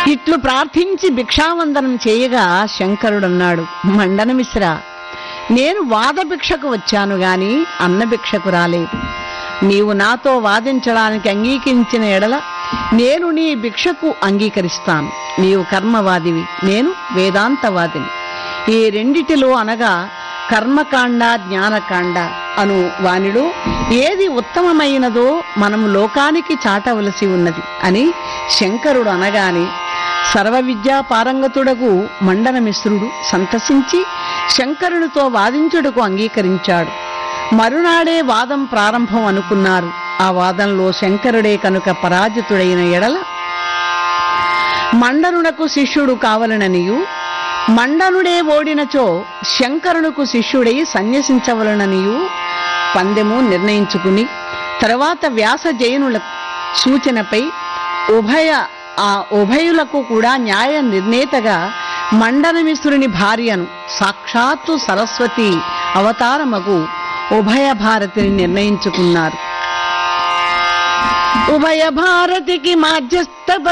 ఇట్లు ప్రార్థించి భిక్షావందనం చేయగా శంకరుడన్నాడు మండనమిశ్ర నేను వాదభిక్షకు వచ్చాను గాని అన్నభిక్షకు రాలేదు నీవు నాతో వాదించడానికి అంగీకరించిన ఎడల నేను నీ భిక్షకు అంగీకరిస్తాను నీవు కర్మవాదివి నేను వేదాంతవాదిని ఈ రెండిటిలో అనగా కర్మకాండ జ్ఞానకాండ అను వానిలో ఏది ఉత్తమమైనదో మనము లోకానికి చాటవలసి ఉన్నది అని శంకరుడు అనగానే సర్వ విద్యా పారంగతుడకు మండనమిశ్రుడు సంతసించి శంకరునితో వాదించుటకు అంగీకరించాడు మరునాడే వాదం ప్రారంభం అనుకున్నారు ఆ వాదంలో శంకరుడే కనుక పరాజితుడైన ఎడల మండనునకు శిష్యుడు కావలననియు మండనుడే ఓడినచో శంకరునకు శిష్యుడై సన్యసించవలననియు పందెము నిర్ణయించుకుని తర్వాత వ్యాస జైనుల సూచనపై ఉభయ ఆ ఉభయులకు కూడా న్యాయ నిర్ణేతగా మండనమిశ్రుని భార్యను సాక్షాత్తు సరస్వతి అవతారమగు ఉభయ భారతిని నిర్ణయించుకున్నారు ఉభయ భారతికి మాధ్యస్థ